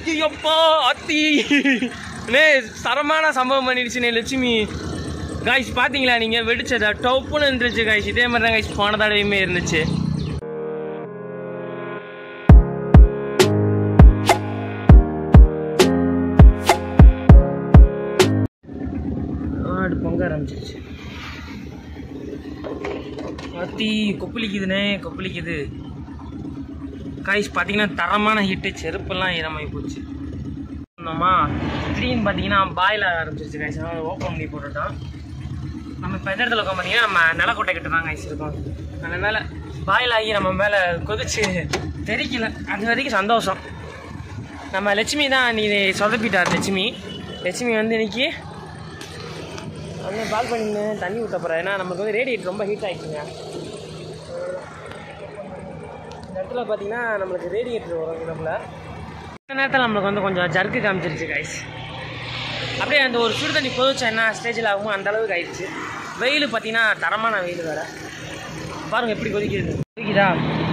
ஐயப்பா அத்தி நே தரமான சம்பவம் பண்ணிடுச்சுனே லட்சுமி காய்ஸ் பார்த்தீங்களா நீங்கள் வெடிச்சதா டொப்புன்னு இருந்துச்சு காய்ஸ் இதே மாதிரி தான் காய்ஸ் போன தடவையுமே இருந்துச்சு ஆடு பொங்க ஆரம்பிச்சிருச்சு அத்தி கொப்பளிக்குதுனே கொப்பளிக்குது காய்ஸ் பார்த்தீங்கன்னா தரமான ஹீட்டு செருப்பெல்லாம் ஈரமாகி போச்சு சொன்னோமா திடீர்னு பார்த்தீங்கன்னா பாயில் ஆரம்பிச்சிருச்சு காய்ஸ் அதனால ஓப்பன் பண்ணி போட்டுட்டோம் நம்ம இப்போ எந்த இடத்துல இருக்கோம் பார்த்தீங்கன்னா நம்ம நிலக்கோட்டை கிட்ட தான் காய்ஸ் இருக்கோம் அந்த மேலே பாயில் ஆகி நம்ம மேலே கொதிச்சு தெரிக்கல அது வரைக்கும் சந்தோஷம் நம்ம லட்சுமி தான் நீ சொதப்பிட்டார் லட்சுமி லட்சுமி வந்து இன்னைக்கு அண்ணன் பால் பண்ணி தண்ணி ஊற்ற போகிறேன் ஏன்னா நமக்கு வந்து ரேடியேட் ரொம்ப ஹீட் ஆகிடுச்சுங்க இந்த இடத்துல பார்த்தீங்கன்னா நம்மளுக்கு ரேடியேட்டர் வரும் நம்மள இந்த நேரத்தில் நம்மளுக்கு வந்து கொஞ்சம் ஜர்க்கு காமிச்சிருச்சு கைஸ் அப்படியே அந்த ஒரு சுடு தண்ணி கொதிச்சா என்ன ஸ்டேஜில் ஆகுமோ அந்த அளவுக்கு ஆயிடுச்சு வெயில் பார்த்தீங்கன்னா தரமான வெயில் வேறு பாருங்க எப்படி கொதிக்குது கொதிக்குதா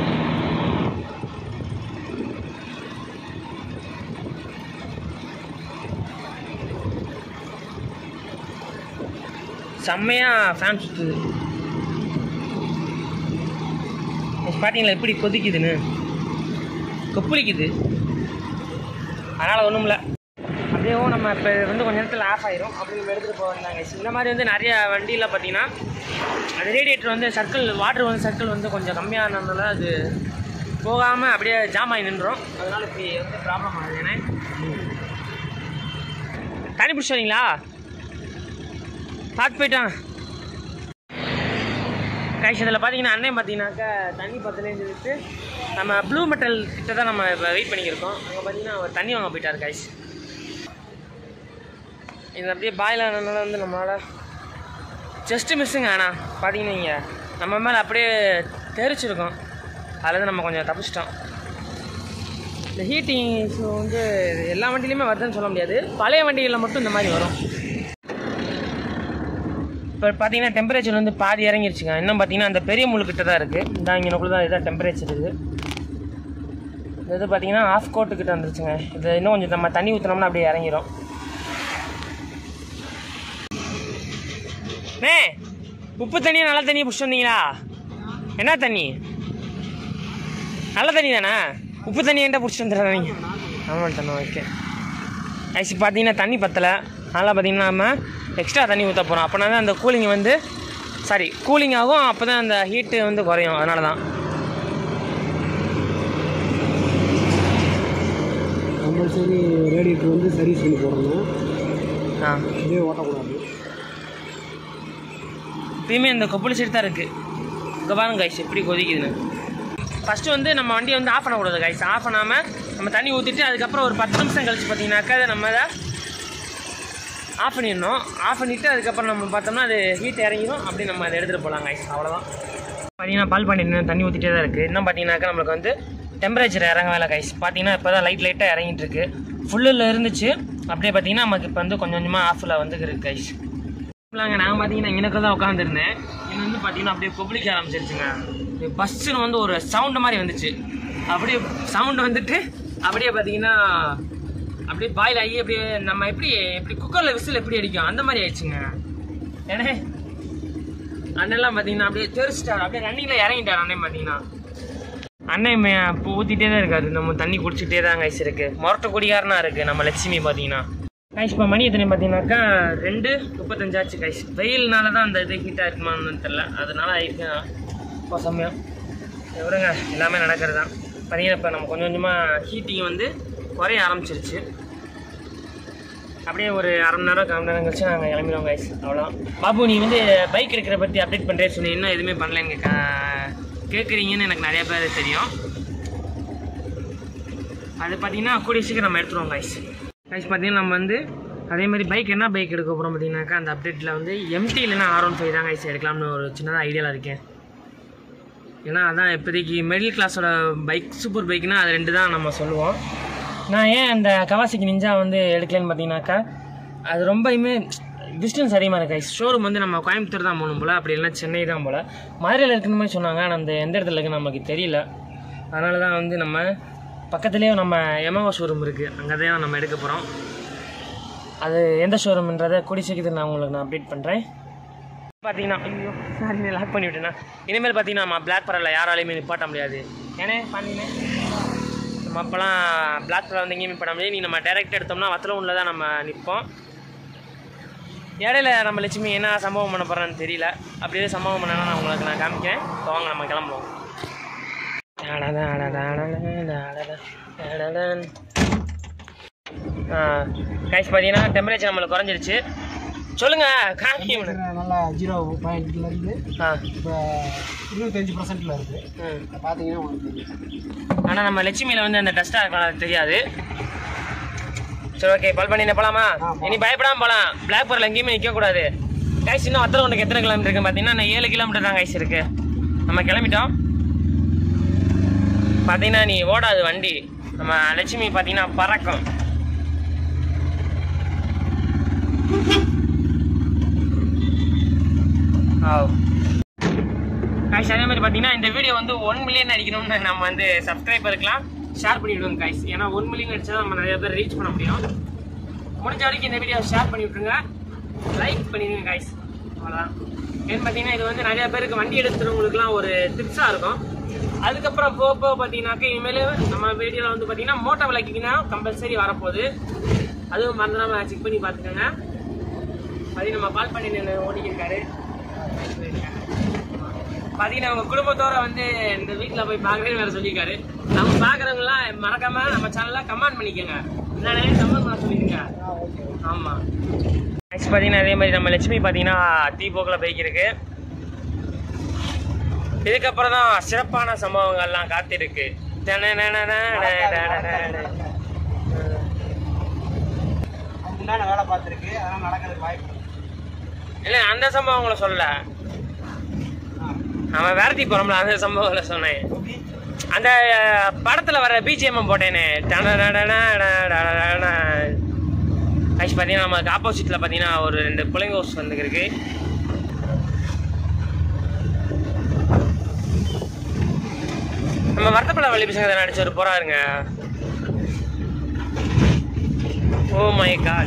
செம்மையாக ஃபேன் சுற்றுது பார்த்தீங்களா எப்படி கொதிக்குதுன்னு கொப்பளிக்குது அதனால் ஒன்றும் இல்லை அப்படியே நம்ம இப்போ வந்து கொஞ்ச நேரத்தில் ஆஃப் ஆயிரும் அப்படி நம்ம எடுத்துகிட்டு போக வந்தாங்க இந்த மாதிரி வந்து நிறைய வண்டியில் பார்த்தீங்கன்னா அது ரேடியேட்டர் வந்து சர்க்கிள் வாட்டர் வந்து சர்க்கிள் வந்து கொஞ்சம் கம்மியானதுனால அது போகாமல் அப்படியே ஜாம் ஆகி நின்றோம் அதனால் இப்படி வந்து ப்ராப்ளம் ஆகுது ஏன்னா தண்ணி பிடிச்சி வரீங்களா பார்த்து போயிட்டான் கைஸ் இதில் பார்த்தீங்கன்னா அண்ணன் பார்த்தீங்கன்னாக்கா தண்ணி பத்தலேன்னு சொல்லிட்டு நம்ம ப்ளூ மெட்டல் கிட்ட தான் நம்ம இப்போ வெயிட் பண்ணியிருக்கோம் அங்கே பார்த்தீங்கன்னா அவர் தண்ணி வாங்க போயிட்டார் கைஸ் இது அப்படியே பாயில் ஆனதுனால வந்து நம்மளால் ஜஸ்ட்டு மிஸ்ஸுங்க ஆனால் பார்த்தீங்கன்னா இங்கே நம்ம மேலே அப்படியே தெரிச்சிருக்கோம் அதில் வந்து நம்ம கொஞ்சம் தப்பிச்சிட்டோம் இந்த ஹீட்டிங் இஷ்யூ வந்து எல்லா வண்டியிலையுமே வருதுன்னு சொல்ல முடியாது பழைய வண்டிகளில் மட்டும் இந்த மாதிரி வரும் இப்போ பார்த்தீங்கன்னா டெம்பரேச்சர் வந்து பாதி இறங்கிருச்சுங்க இன்னும் பார்த்தீங்கன்னா அந்த பெரிய முள்ளுக்கிட்ட தான் இருக்குது இந்த இங்கனக்குள்ள தான் இதான் டெம்பரேச்சர் இது இது இது பார்த்தீங்கன்னா ஆஃப் கோட்டுக்கிட்ட வந்துருச்சுங்க இது இன்னும் கொஞ்சம் நம்ம தண்ணி ஊற்றினோம்னா அப்படியே இறங்கிரும் மே உப்பு தண்ணியா நல்ல தண்ணியை பிடிச்சி வந்தீங்களா என்ன தண்ணி நல்ல தண்ணி தானே உப்பு தண்ணி என்கிட்ட பிடிச்சி வந்துடுறேன் நீங்கள் ஆமாம் தண்ணி ஓகே ஐஸ் பார்த்தீங்கன்னா தண்ணி பத்தலை அதனால் பார்த்தீங்கன்னா நம்ம எக்ஸ்ட்ரா தண்ணி ஊற்ற போகிறோம் அப்போனா தான் அந்த கூலிங் வந்து சாரி கூலிங் ஆகும் அப்போ தான் அந்த ஹீட்டு வந்து குறையும் அதனால தான் கம்பல்சரி ரேடியேட்டர் வந்து சர்வீஸ் பண்ணி போடணும் ஆ இதே ஓட்டக்கூடாது இப்பயுமே இந்த கொப்பளி சைடு தான் இருக்குது இங்கே பாருங்க கைஸ் எப்படி கொதிக்குதுன்னு ஃபஸ்ட்டு வந்து நம்ம வண்டியை வந்து ஆஃப் பண்ணக்கூடாது கைஸ் ஆஃப் பண்ணாமல் நம்ம தண்ணி ஊற்றிட்டு அதுக்கப்புறம் ஒரு பத்து நிமிஷம் கழிச்சு பார்த்தீங்கன்னாக்கா அதை நம்ம அதை ஆஃப் பண்ணிடணும் ஆஃப் பண்ணிவிட்டு அதுக்கப்புறம் நம்ம பார்த்தோம்னா அது ஹீட் இறங்கிடும் அப்படி நம்ம அதை எடுத்துகிட்டு போகலாம் கைஸ் அவ்வளோதான் பார்த்தீங்கன்னா பால் பண்ணிட்டு தண்ணி ஊற்றிட்டே தான் இருக்குது இன்னும் பார்த்தீங்கன்னாக்கா நம்மளுக்கு வந்து டெம்பரேச்சர் இறங்க வேலை கைஸ் பார்த்தீங்கன்னா இப்போ தான் லைட் லைட்டாக இறங்கிட்டு இருக்கு ஃபுல்லில் இருந்துச்சு அப்படியே பார்த்தீங்கன்னா நமக்கு இப்போ வந்து கொஞ்சம் கொஞ்சமாக ஆஃபில் வந்துருக்கு கைஸ் இல்லைங்க நான் பார்த்தீங்கன்னா இங்கே தான் உட்காந்துருந்தேன் இது வந்து பார்த்தீங்கன்னா அப்படியே கொப்பளிக்க ஆரம்பிச்சிருச்சுங்க பஸ்ஸுன்னு வந்து ஒரு சவுண்டு மாதிரி வந்துச்சு அப்படியே சவுண்டு வந்துட்டு அப்படியே பார்த்தீங்கன்னா அப்படியே பாயில் ஆகி அப்படியே நம்ம எப்படி எப்படி குக்கரில் விசில் எப்படி அடிக்கும் அந்த மாதிரி ஆயிடுச்சுங்க ஏன்னா அண்ணெல்லாம் பார்த்தீங்கன்னா அப்படியே தெரிச்சிட்டாரு அப்படியே ரன்னிங்கில் இறங்கிட்டார் அண்ணன் பார்த்தீங்கன்னா அண்ணன் மே- இப்போ ஊற்றிட்டே தான் இருக்காரு நம்ம தண்ணி குடிச்சிட்டே தான் கைஸ் இருக்கு மொரட்டை குடிகாரனா இருக்கு நம்ம லட்சுமி பார்த்தீங்கன்னா கைஸ் இப்போ மணி எத்தனை பார்த்தீங்கன்னாக்கா ரெண்டு முப்பத்தஞ்சாச்சு கைஸ் வெயில்னால தான் அந்த இது ஹீட்டாக இருக்குமான்னு தெரில அதனால ஆயிருக்கு இப்போ சமயம் விடுங்க எல்லாமே நடக்கிறது தான் பார்த்தீங்கன்னா இப்போ நம்ம கொஞ்சம் கொஞ்சமாக ஹீட்டிங் வந்து குறைய ஆரம்பிச்சிருச்சு அப்படியே ஒரு அரை மணி நேரம் கால் மணி நேரம் கழிச்சு நாங்கள் கிளம்பிடுவோம் கைஸ் அவ்வளோதான் பாபு நீ வந்து பைக் எடுக்கிற பற்றி அப்டேட் பண்ணுறேன்னு சொன்னி இன்னும் எதுவுமே பண்ணலங்க கேட்குறீங்கன்னு எனக்கு நிறைய பேர் தெரியும் அது பார்த்தீங்கன்னா கூடிய சீக்கிரம் நம்ம எடுத்துருவோம் கைஸ் கைஸ் பார்த்தீங்கன்னா நம்ம வந்து அதே மாதிரி பைக் என்ன பைக் எடுக்க போகிறோம் பார்த்தீங்கன்னாக்கா அந்த அப்டேட்டில் வந்து எம்டி இல்லைன்னா ஆர் ஒன் ஃபைவ் தான் கைஸ் எடுக்கலாம்னு ஒரு சின்னதாக ஐடியாவில் இருக்கேன் ஏன்னா அதான் இப்போதைக்கு மிடில் கிளாஸோட பைக் சூப்பர் பைக்னால் அது ரெண்டு தான் நம்ம சொல்லுவோம் நான் ஏன் அந்த கவாசிக்கு நிஞ்சா வந்து எடுக்கலன்னு பார்த்தீங்கன்னாக்கா அது ரொம்பயுமே டிஸ்டன்ஸ் அதிகமாக இருக்கு கைஸ் ஷோரூம் வந்து நம்ம கோயம்புத்தூர் தான் போகணும் போல் அப்படி இல்லைன்னா சென்னை தான் போல் மதுரையில் இருக்குன்னு மாதிரி சொன்னாங்க ஆனால் அந்த எந்த இடத்துல இருக்குன்னு நமக்கு தெரியல அதனால தான் வந்து நம்ம பக்கத்துலேயே நம்ம எமகோ ஷோரூம் இருக்குது அங்கே தான் நம்ம எடுக்க போகிறோம் அது எந்த ஷோரூம்ன்றதை கூடி சீக்கிரத்தில் நான் உங்களுக்கு நான் அப்டேட் பண்ணுறேன் பார்த்தீங்கன்னா ஐயோ சாரி லாக் பண்ணி விட்டேன்னா இனிமேல் பார்த்தீங்கன்னா நம்ம பிளாக் பரவில் யாராலையுமே நிப்பாட்ட முடியாது ஏனே பண்ணினேன் நம்ம அப்போலாம் பிளாக் பரவல் வந்து எங்கேயுமே பண்ண முடியாது நீ நம்ம டைரக்ட் எடுத்தோம்னா வத்தல ஒன்றில் தான் நம்ம நிற்போம் இடையில நம்ம லட்சுமி என்ன சம்பவம் பண்ண போகிறான்னு தெரியல அப்படியே சம்பவம் பண்ணனா நான் உங்களுக்கு நான் காமிக்கிறேன் இப்போ வாங்க நம்ம கிளம்புவோம் கைஸ் பார்த்தீங்கன்னா டெம்பரேச்சர் நம்மளுக்கு குறைஞ்சிருச்சு சொல்லுங்க காமிக்க நல்லா ஜீரோ பாயிண்ட்லேருந்து ஆ இப்போ இருபத்தஞ்சி பர்சன்டில் இருக்குது ம் பார்த்தீங்கன்னா உங்களுக்கு தெரியும் ஆனால் நம்ம லட்சுமியில் வந்து அந்த டஸ்ட்டாக இருக்கலாம் தெரியாது சரி ஓகே பால் பண்ணி போகலாமா ஆ, போலாம். இனி பயப்படாம போகலாம் பிளாக் பரில் எங்கேயுமே நிற்கக்கூடாது கைஸ் இன்னும் அத்தனை ஒன்றுக்கு எத்தனை கிலோமீட்டர் இருக்கு பார்த்தீங்கன்னா நான் ஏழு கிலோமீட்டர் தான் கைஸ் இருக்கு நம்ம கிளம்பிட்டோம் பார்த்தீங்கன்னா நீ ஓடாது வண்டி நம்ம லட்சுமி பார்த்தீங்கன்னா பறக்கும் ஆவ் காய்ஸ் அதே மாதிரி பார்த்தீங்கன்னா இந்த வீடியோ வந்து ஒன் மில்லியன் அடிக்கணும்னு நம்ம வந்து சப்ஸ்கிரைபருக்குலாம் ஷேர் பண்ணிவிடுவோம் காய்ஸ் ஏன்னா ஒன் மில்லியன் அடிச்சா நம்ம நிறைய பேர் ரீச் பண்ண முடியும் முடிஞ்ச வரைக்கும் இந்த வீடியோ ஷேர் பண்ணி விட்ருங்க லைக் பண்ணிடுங்க காய்ஸ் அவ்வளோதான் ஏன்னு பார்த்தீங்கன்னா இது வந்து நிறைய பேருக்கு வண்டி எடுத்துறவங்களுக்குலாம் ஒரு டிப்ஸாக இருக்கும் அதுக்கப்புறம் போக போக பார்த்தீங்கன்னாக்கா இனிமேல் நம்ம வீடியோவில் வந்து பார்த்தீங்கன்னா மோட்டோ விளக்கிங்கன்னா கம்பல்சரி வரப்போகுது அதுவும் மறந்துடாம செக் பண்ணி பார்த்துக்கோங்க அது நம்ம கால் பண்ணி ஓடிக்கிருக்காரு பார்த்தீங்கன்னா உங்க குடும்பத்தோட வந்து இந்த வீட்டில் போய் பார்க்குறேன்னு வேற சொல்லியிருக்காரு நம்ம பார்க்குறவங்களாம் மறக்காம நம்ம சேனலில் கமெண்ட் பண்ணிக்கோங்க என்னடே கமெண்ட் பண்ண சொல்லிடுங்க ஆமாம் நெக்ஸ்ட் பார்த்தீங்கன்னா அதே மாதிரி நம்ம லட்சுமி பார்த்தீங்கன்னா தீ போக்கில் பைக் இருக்கு இதுக்கப்புறம் தான் சிறப்பான சம்பவங்கள்லாம் காத்திருக்கு அதுக்கு முன்னாடி வேலை பார்த்துருக்கு அதெல்லாம் நடக்கிறதுக்கு வாய்ப்பு இருக்கு. இல்லை அந்த சம்பவங்களை சொல்லல ஆ. அவன் வேரத்தி போகிறோம்ல அந்த சம்பவங்களை சொன்னேன் எப்படி? அந்த அஹ், படத்துல வர பிஜிஎம் போட்டேனே ஆக்சுவலி பார்த்தீங்கன்னா நமக்கு ஆப்போசிட்டில் பார்த்தீங்கன்னா ஒரு ரெண்டு பிள்ளைங்க ஹவுஸ் வந்துருக்கு நம்ம வருத்தப்பட வள்ளி பசங்க நடிச்ச ஒரு போறாருங்க ஓ மை காட்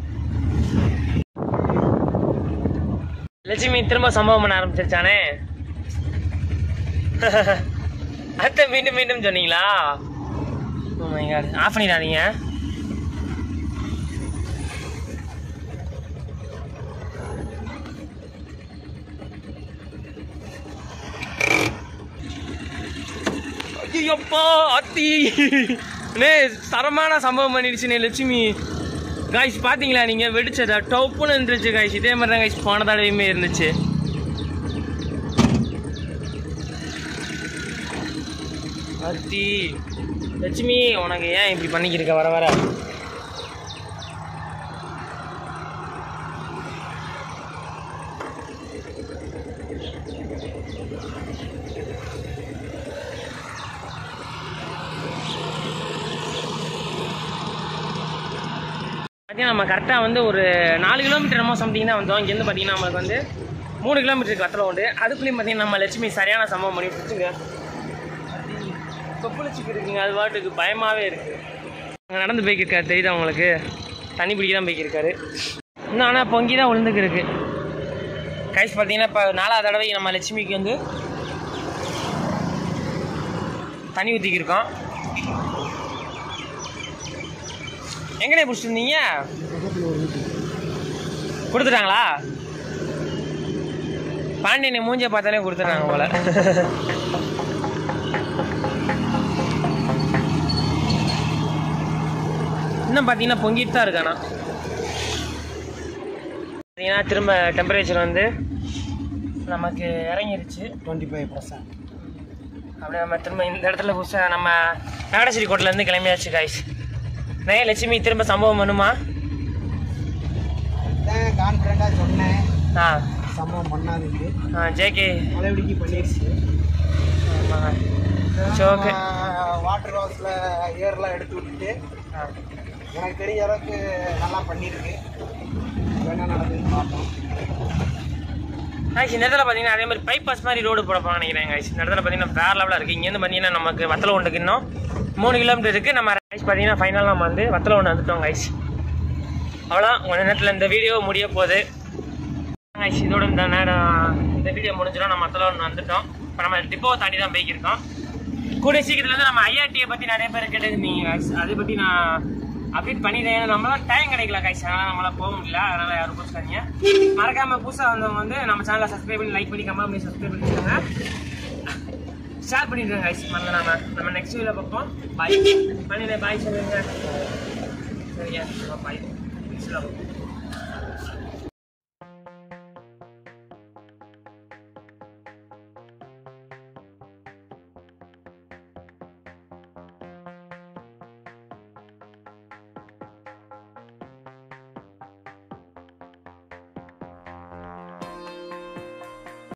லட்சுமி திரும்ப சம்பவம் பண்ண ஆரம்பிச்சிருச்சானே அத்தை மீண்டும் மீண்டும் சொன்னீங்களா ஓ மை காட் ஆஃப் பண்ணிடாதீங்க ஐயப்பா அத்தி நே தரமான சம்பவம் பண்ணிடுச்சுனே லட்சுமி காய்ஸ் பார்த்தீங்களா நீங்கள் வெடிச்சதா டொப்புன்னு இருந்துச்சு காய்ஸ் இதே மாதிரி தான் காய்ஸ் போன தடவையுமே இருந்துச்சு அத்தி லட்சுமி உனக்கு ஏன் இப்படி பண்ணிக்கிருக்க வர வர பார்த்தீங்கன்னா நம்ம கரெக்டாக வந்து ஒரு நாலு கிலோமீட்டர் நம்ம சம்திங் தான் வந்தோம் இங்கேருந்து பார்த்தீங்கன்னா நம்மளுக்கு வந்து மூணு கிலோமீட்டருக்கு வத்தல உண்டு அதுக்குள்ளேயும் பார்த்தீங்கன்னா நம்ம லட்சுமி சரியான சம்பவம் பண்ணி பிடிச்சுங்க கொப்புளிச்சுக்கு இருக்குங்க அது பாட்டுக்கு பயமாகவே இருக்குது அங்கே நடந்து போய்க்கிருக்காரு தெரியுதா உங்களுக்கு தண்ணி பிடிக்க தான் போய்க்கிருக்காரு இன்னும் ஆனால் பொங்கி தான் விழுந்துக்கு இருக்கு கைஸ் பார்த்தீங்கன்னா இப்போ நாலாவது தடவை நம்ம லட்சுமிக்கு வந்து தண்ணி ஊற்றிக்கிருக்கோம் எங்கனே பிடிச்சிருந்தீங்க பக்கத்தில் ஒரு வீட்டு கொடுத்துட்டாங்களா பாண்டியனை மூஞ்சியை பார்த்தாலே கொடுத்துட்டாங்க போல இன்னும் பார்த்தீங்கன்னா பொங்கிட்டு தான் இருக்கானா பார்த்தீங்கன்னா திரும்ப டெம்பரேச்சர் வந்து நமக்கு இறங்கிருச்சு டுவெண்ட்டி ஃபைவ் பர்சன்ட் அப்படியே நம்ம திரும்ப இந்த இடத்துல புதுசாக நம்ம நகடசிரி கோட்டிலேருந்து கிளம்பியாச்சு காய்ஸ் நே லட்சுமி திரும்ப சம்பவம் பண்ணுமா தான் கான்ஃபிடண்ட்டாக சொன்னேன் ஆ சம்பவம் பண்ணாதுக்கு ஆ ஜேகே மலைவடிக்கு பண்ணிடுச்சு ஆமாங்க சரி, okay. வாட்டர் ஹவுஸில் ஏர்லாம் எடுத்து விட்டுட்டு எனக்கு தெரிஞ்ச அளவுக்கு நல்லா பண்ணியிருக்கு என்ன நடக்குதுன்னு பார்ப்போம் ஆக்சுவலி இந்த இடத்துல பார்த்தீங்கன்னா அதே மாதிரி பைபாஸ் மாதிரி ரோடு போட போகிறான்னு நினைக்கிறேன் guys. இந்த இடத்துல பார்த்தீங்கன்னா வேறு லெவலாக இருக்குது இங்கேருந்து பார்த்தீங்கன்னா நமக்கு வத்தல ஒன்றுக்கு இன்னும் மூணு கிலோமீட்டர் இருக்குது நம்ம ரைஸ் பார்த்தீங்கன்னா ஃபைனலாக நம்ம வந்து வத்தல ஒன்று வந்துட்டோம் கைஸ் அவ்வளோதான் கொஞ்ச நேரத்தில் இந்த வீடியோ முடிய போகுது கைஸ் இதோட இந்த நேரம் இந்த வீடியோ முடிஞ்சிடும் நம்ம மத்தல ஒன்று வந்துட்டோம் இப்போ நம்ம டிப்போவை தாண்டி தான் போய்க்கிருக்கோம் கூடிய சீக்கிரத்தில் வந்து நம்ம ஐஆர்டியை பற்றி நிறைய பேர் கேட்டுருந்தீங்க guys. அதை பற்றி நான் அப்டேட் பண்ணிட்டேன் ஏன்னா நம்மளால டைம் கிடைக்கல கைஸ் அதனால் நம்மளால போக முடியல அதனால் யாரும் போச்சுக்காதீங்க மறக்காம புதுசாக வந்தவங்க வந்து நம்ம சேனலை சப்ஸ்கிரைப் பண்ணி லைக் பண்ணி கமெண்ட் பண்ணி சப்ஸ்கிரைப் பண்ணிக்கோங்க ஷேர் பண்ணிடுங்க கைஸ் மறந்துடாம நம்ம நெக்ஸ்ட் வீடியோ பார்ப்போம் பாய் பண்ணிடுறேன் பாய் சொல்லுங்க சரியா பாய் நெக்ஸ்ட் பார்ப்போம்